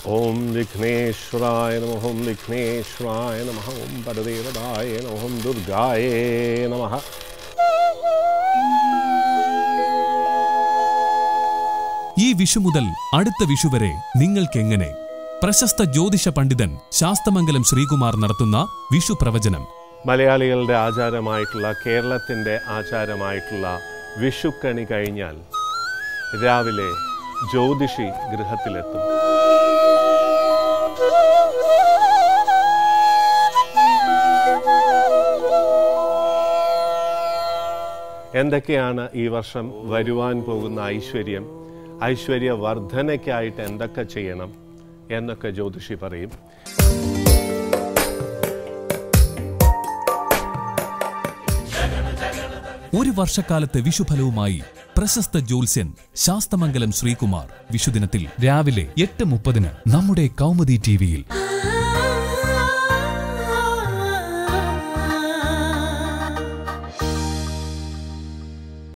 ഓം വിഘ്നേശ്വരായ നമ ഓം വിഘ്നേശ്വരായ നമ ഓം പരദേവതായ നമ ഓം ദുർഗായേ നമ ഈ വിഷു മുതൽ അടുത്ത വിഷു വരെ നിങ്ങൾക്കെങ്ങനെ പ്രശസ്ത ജ്യോതിഷ പണ്ഡിതൻ ശാസ്തമംഗലം ശ്രീകുമാർ നടത്തുന്ന വിഷു പ്രവചനം മലയാളികളുടെ ആചാരമായിട്ടുള്ള കേരളത്തിൻ്റെ ആചാരമായിട്ടുള്ള വിഷുക്കണി കഴിഞ്ഞാൽ രാവിലെ ജ്യോതിഷി ഗൃഹത്തിലെത്തും എന്തൊക്കെയാണ് ഈ വർഷം വരുവാൻ പോകുന്ന ഐശ്വര്യം ഐശ്വര്യ വർധനയ്ക്കായിട്ട് എന്തൊക്കെ ചെയ്യണം എന്നൊക്കെ ജ്യോതിഷി പറയും ഒരു വർഷക്കാലത്തെ വിഷുഫലവുമായി പ്രശസ്ത ജ്യോത്സ്യൻ ശാസ്തമംഗലം ശ്രീകുമാർ വിഷുദിനത്തിൽ രാവിലെ എട്ട് മുപ്പതിന് നമ്മുടെ കൗമുദി ടിവിയിൽ